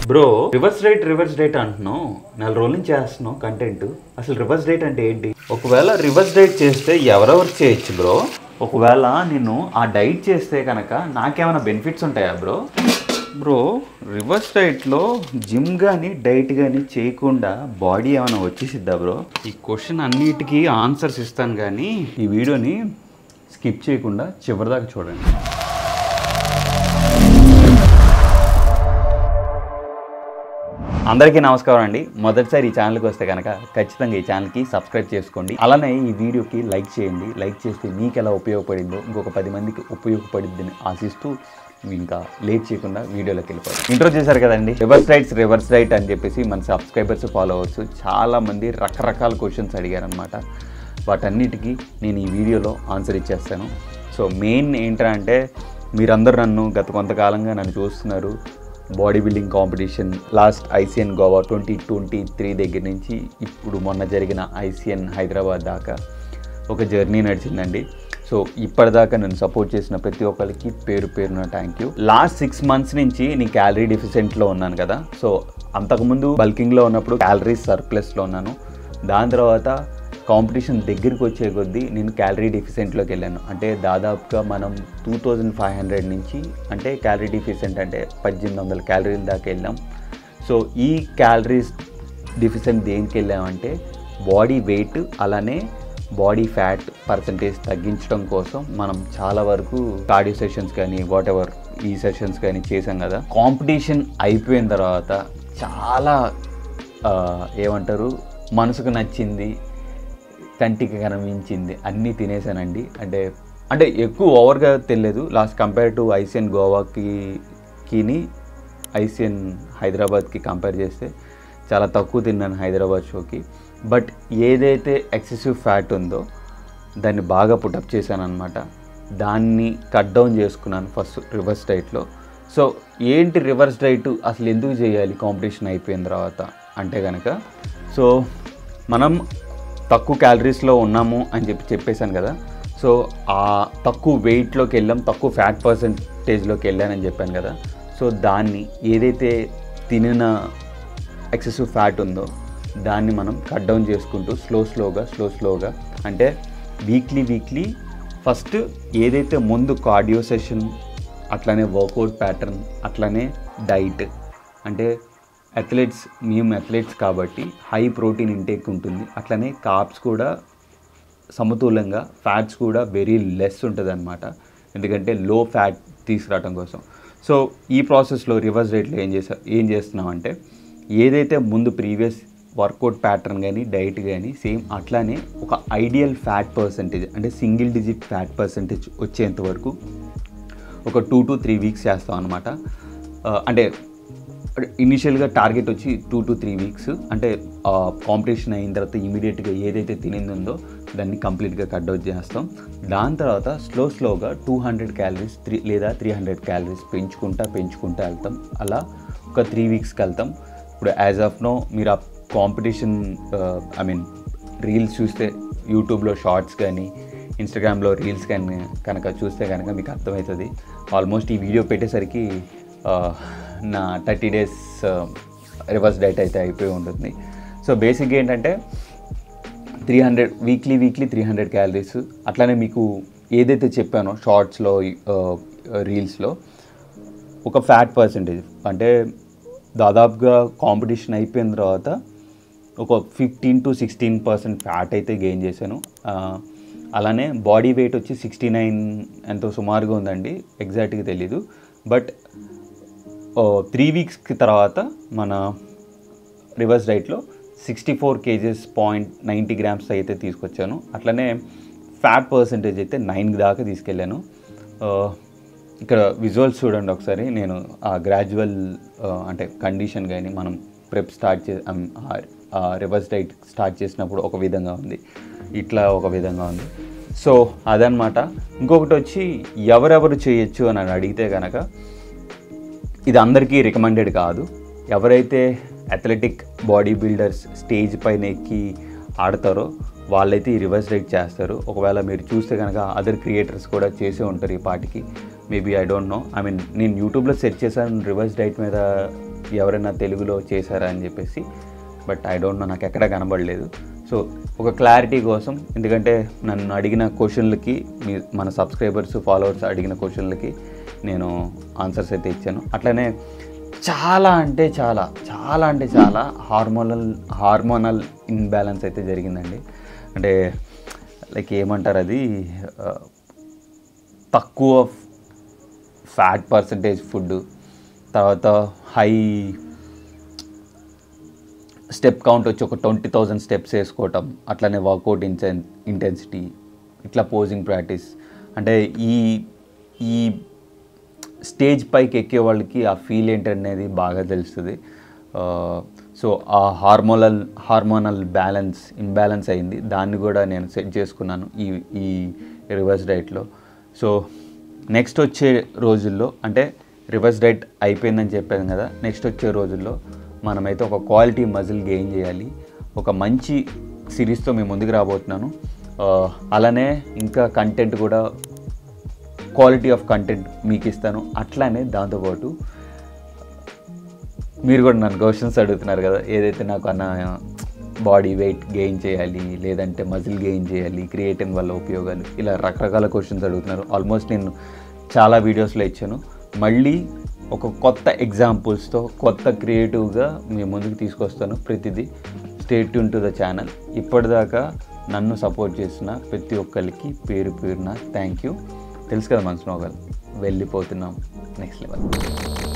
bro reverse date reverse date అంటున్నావు నెల రోజుల నుంచి చేస్తున్నావు కంటెంట్ అసలు రివర్స్ డేట్ అంటే ఏంటి ఒకవేళ రివర్స్ డేట్ చేస్తే ఎవరెవరు చేయొచ్చు బ్రో ఒకవేళ నేను ఆ డైట్ చేస్తే కనుక నాకేమైనా బెనిఫిట్స్ ఉంటాయా బ్రో బ్రో రివర్స్ డైట్లో జిమ్ కానీ డైట్ కానీ చేయకుండా బాడీ ఏమైనా వచ్చేసిద్దా బ్రో ఈ క్వశ్చన్ అన్నిటికీ ఆన్సర్స్ ఇస్తాను కానీ ఈ వీడియోని స్కిప్ చేయకుండా చివరిదాకా చూడండి అందరికీ నమస్కారం అండి మొదటిసారి ఈ ఛానల్కి వస్తే కనుక ఖచ్చితంగా ఈ ఛానల్కి సబ్స్క్రైబ్ చేసుకోండి అలానే ఈ వీడియోకి లైక్ చేయండి లైక్ చేస్తే మీకు ఎలా ఉపయోగపడిందో ఇంకొక పది మందికి ఉపయోగపడిద్దని ఆశిస్తూ ఇంకా లేట్ చేయకుండా వీడియోలోకి వెళ్ళిపోతాం ఇంట్రో చేశారు కదండి రివర్స్ రైట్స్ రివర్స్ రైట్ అని చెప్పేసి మన సబ్స్క్రైబర్స్ ఫాలోవర్స్ చాలామంది రకరకాల క్వశ్చన్స్ అడిగారనమాట వాటన్నిటికీ నేను ఈ వీడియోలో ఆన్సర్ ఇచ్చేస్తాను సో మెయిన్ ఏంటంటే మీరందరూ నన్ను గత కొంతకాలంగా నన్ను చూస్తున్నారు body building competition last ICN Goa twenty twenty three దగ్గర నుంచి ఇప్పుడు మొన్న జరిగిన ఐసిఎన్ హైదరాబాద్ దాకా ఒక జర్నీ నడిచిందండి సో ఇప్పటిదాకా నన్ను సపోర్ట్ చేసిన ప్రతి ఒక్కరికి పేరు పేరున thank you last six months నుంచి నేను క్యాలరీ డెఫిషియెంట్లో ఉన్నాను కదా సో అంతకుముందు బల్కింగ్లో ఉన్నప్పుడు క్యాలరీస్ సర్ప్లస్లో ఉన్నాను దాని తర్వాత కాంపిటీషన్ దగ్గరికి వచ్చే కొద్దీ నేను క్యాలరీ డెఫిషియెంట్లోకి వెళ్ళాను అంటే దాదాపుగా మనం టూ థౌజండ్ ఫైవ్ హండ్రెడ్ నుంచి అంటే క్యాలరీ డెఫిషియెంట్ అంటే పద్దెనిమిది వందల క్యాలరీల దాకా వెళ్ళాం సో ఈ క్యాలరీస్ డెఫిషియెంట్ దేనికి వెళ్ళామంటే బాడీ వెయిట్ అలానే బాడీ ఫ్యాట్ పర్సంటేజ్ తగ్గించడం కోసం మనం చాలా వరకు కార్డియో సెషన్స్ కానీ వాట్ ఎవర్ ఈ సెషన్స్ కానీ చేసాం కదా కాంపిటీషన్ అయిపోయిన తర్వాత చాలా ఆ, ఏమంటారు మనసుకు నచ్చింది కంటికి కనిపించింది అన్నీ తినేసానండి అంటే అంటే ఎక్కువ ఓవర్గా తెలియదు లాస్ట్ కంపేర్ టు ఐసిఎన్ గోవాకి కిని ఐసిఎన్ హైదరాబాద్కి కంపేర్ చేస్తే చాలా తక్కువ తిన్నాను హైదరాబాద్ షోకి బట్ ఏదైతే ఎక్సెసివ్ ఫ్యాట్ ఉందో దాన్ని బాగా పుటప్ చేశాను అనమాట దాన్ని కట్ డౌన్ చేసుకున్నాను ఫస్ట్ రివర్స్ డైట్లో సో ఏంటి రివర్స్ డైట్ అసలు ఎందుకు చేయాలి కాంపిటీషన్ అయిపోయిన తర్వాత అంటే కనుక సో మనం తక్కువ క్యాలరీస్లో ఉన్నాము అని చెప్పి చెప్పేశాను కదా సో ఆ తక్కువ వెయిట్లోకి వెళ్ళాం తక్కువ ఫ్యాట్ పర్సంటేజ్లోకి వెళ్ళానని చెప్పాను కదా సో దాన్ని ఏదైతే తినిన ఎక్సెసివ్ ఫ్యాట్ ఉందో దాన్ని మనం కట్ డౌన్ చేసుకుంటూ స్లో స్లోగా స్లో స్లోగా అంటే వీక్లీ వీక్లీ ఫస్ట్ ఏదైతే ముందు కార్డియో సెషన్ అట్లానే వర్కౌట్ ప్యాటర్న్ అట్లానే డైట్ అంటే అథ్లెట్స్ మేము అథ్లెట్స్ కాబట్టి హై ప్రోటీన్ ఇంటేక్ ఉంటుంది అట్లనే కార్బ్స్ కూడా సమతుల్యంగా ఫ్యాట్స్ కూడా వెరీ లెస్ ఉంటుంది అనమాట ఎందుకంటే లో ఫ్యాట్ తీసుకురావడం కోసం సో ఈ ప్రాసెస్లో రివర్స్ రేట్లో ఏం చేసా ఏం చేస్తున్నామంటే ఏదైతే ముందు ప్రీవియస్ వర్కౌట్ ప్యాటర్న్ కానీ డైట్ కానీ సేమ్ అట్లానే ఒక ఐడియల్ ఫ్యాట్ పర్సంటేజ్ అంటే సింగిల్ డిజిట్ ఫ్యాట్ పర్సంటేజ్ వచ్చేంత వరకు ఒక టూ టు త్రీ వీక్స్ చేస్తాం అనమాట అంటే ఇనిషియల్గా టార్గెట్ వచ్చి టూ టు త్రీ వీక్స్ అంటే కాంపిటీషన్ అయిన తర్వాత ఇమీడియట్గా ఏదైతే తినింది ఉందో దాన్ని కంప్లీట్గా కట్ అవుట్ చేస్తాం దాని తర్వాత స్లో స్లోగా టూ హండ్రెడ్ క్యాలరీస్ త్రీ లేదా త్రీ హండ్రెడ్ క్యాలరీస్ పెంచుకుంటా పెంచుకుంటా వెళ్తాం అలా ఒక త్రీ వీక్స్కి వెళ్తాం ఇప్పుడు యాజ్ ఆఫ్ నో మీరు ఆ కాంపిటీషన్ ఐ మీన్ రీల్స్ చూస్తే యూట్యూబ్లో షార్ట్స్ కానీ ఇన్స్టాగ్రామ్లో రీల్స్ కానీ కనుక చూస్తే కనుక మీకు అర్థమవుతుంది ఆల్మోస్ట్ ఈ వీడియో పెట్టేసరికి ఆ, నా థర్టీ డేస్ రివర్స్ డైట్ అయితే అయిపోయి ఉంటుంది సో బేసిక్గా ఏంటంటే three hundred weekly weekly three hundred calories అట్లానే మీకు ఏదైతే చెప్పానో షార్ట్స్లో రీల్స్లో ఒక ఫ్యాట్ పర్సంటేజ్ అంటే దాదాపుగా కాంపిటీషన్ అయిపోయిన తర్వాత ఒక fifteen to sixteen percent fat అయితే గెయిన్ చేశాను ఆ, అలానే బాడీ వెయిట్ వచ్చి సిక్స్టీ నైన్ ఎంతో సుమారుగా ఉందండి ఎగ్జాక్ట్గా తెలీదు బట్ త్రీ వీక్స్కి తర్వాత మన రివర్స్ డైట్లో sixty four kgs point ninety grams అయితే తీసుకొచ్చాను అట్లనే ఫ్యాట్ పర్సంటేజ్ అయితే నైన్ దాకా తీసుకెళ్ళాను ఆ, ఇక్కడ విజువల్స్ చూడండి ఒకసారి నేను ఆ గ్రాడ్యువల్ అంటే కండిషన్ కానీ మనం ప్రెప్ స్టార్ట్ చే రివర్స్ డైట్ స్టార్ట్ చేసినప్పుడు ఒక విధంగా ఉంది ఇట్లా ఒక విధంగా ఉంది సో అదనమాట ఇంకొకటి వచ్చి ఎవరెవరు చేయొచ్చు అని అడిగితే కనుక ఇది అందరికీ రికమెండెడ్ కాదు ఎవరైతే అథ్లెటిక్ బాడీ బిల్డర్స్ స్టేజ్ పైన ఎక్కి ఆడతారో వాళ్ళైతే ఈ రివర్స్ రైట్ చేస్తారు ఒకవేళ మీరు చూస్తే కనుక అదర్ క్రియేటర్స్ కూడా చేసే ఉంటారు ఈ పాటికి maybe I don't know I mean నేను యూట్యూబ్లో సెర్చ్ చేశాను రివర్స్ డైట్ మీద ఎవరైనా తెలుగులో చేశారా అని చెప్పేసి బట్ ఐ డోంట్ నో నాకు ఎక్కడ కనబడలేదు సో ఒక క్లారిటీ కోసం ఎందుకంటే నన్ను అడిగిన క్వశ్చన్లకి మీ మన సబ్స్క్రైబర్స్ ఫాలోవర్స్ అడిగిన క్వశ్చన్లకి నేను ఆన్సర్స్ అయితే ఇచ్చాను అట్లనే చాలా అంటే చాలా చాలా అంటే చాలా హార్మోనల్ హార్మోనల్ ఇన్బ్యాలెన్స్ అయితే జరిగిందండి అంటే లైక్ ఏమంటారు అది ఆ, తక్కువ ఫ్యాట్ పర్సంటేజ్ ఫుడ్ తర్వాత హై స్టెప్ కౌంట్ వచ్చి ఒక ట్వంటీ థౌజండ్ స్టెప్స్ వేసుకోవటం అట్లనే వర్కౌట్ ఇంటెన్ ఇంటెన్సిటీ ఇట్లా పోజింగ్ ప్రాక్టీస్ అంటే ఈ ఈ స్టేజ్ పైకి ఎక్కే వాళ్ళకి ఆ ఫీల్ ఏంటనేది బాగా తెలుస్తుంది సో ఆ హార్మోనల్ హార్మోనల్ బ్యాలెన్స్ ఇంబ్యాలెన్స్ అయింది దాన్ని కూడా నేను సెట్ చేసుకున్నాను ఈ ఈ రివర్స్ డైట్లో సో నెక్స్ట్ వచ్చే రోజుల్లో అంటే రివర్స్ డైట్ అయిపోయిందని చెప్పాను కదా నెక్స్ట్ వచ్చే రోజుల్లో మనమైతే ఒక క్వాలిటీ మజిల్ గెయిన్ చేయాలి ఒక మంచి సిరీస్తో మేము ముందుకు రాబోతున్నాను ఆ, అలానే ఇంకా కంటెంట్ కూడా క్వాలిటీ ఆఫ్ కంటెంట్ మీకు ఇస్తాను అట్లానే దాంతోపాటు మీరు కూడా నన్ను క్వశ్చన్స్ అడుగుతున్నారు కదా ఏదైతే నాకు అన్న బాడీ వెయిట్ గెయిన్ చేయాలి లేదంటే మజిల్ గెయిన్ చేయాలి క్రియేటిన్ వల్ల ఉపయోగాలు ఇలా రకరకాల క్వశ్చన్స్ అడుగుతున్నారు ఆల్మోస్ట్ నేను చాలా వీడియోస్లో ఇచ్చాను మళ్ళీ ఒక కొత్త ఎగ్జాంపుల్స్తో కొత్త క్రియేటివ్గా మీ ముందుకు తీసుకొస్తాను ప్రతిదీ stay tuned to the channel ఇప్పటిదాకా నన్ను సపోర్ట్ చేసిన ప్రతి ఒక్కరికి పేరు పేరున థ్యాంక్ యూ తెలుసు కదా మన స్లోగన్ వెళ్ళిపోతున్నాం నెక్స్ట్ లెవెల్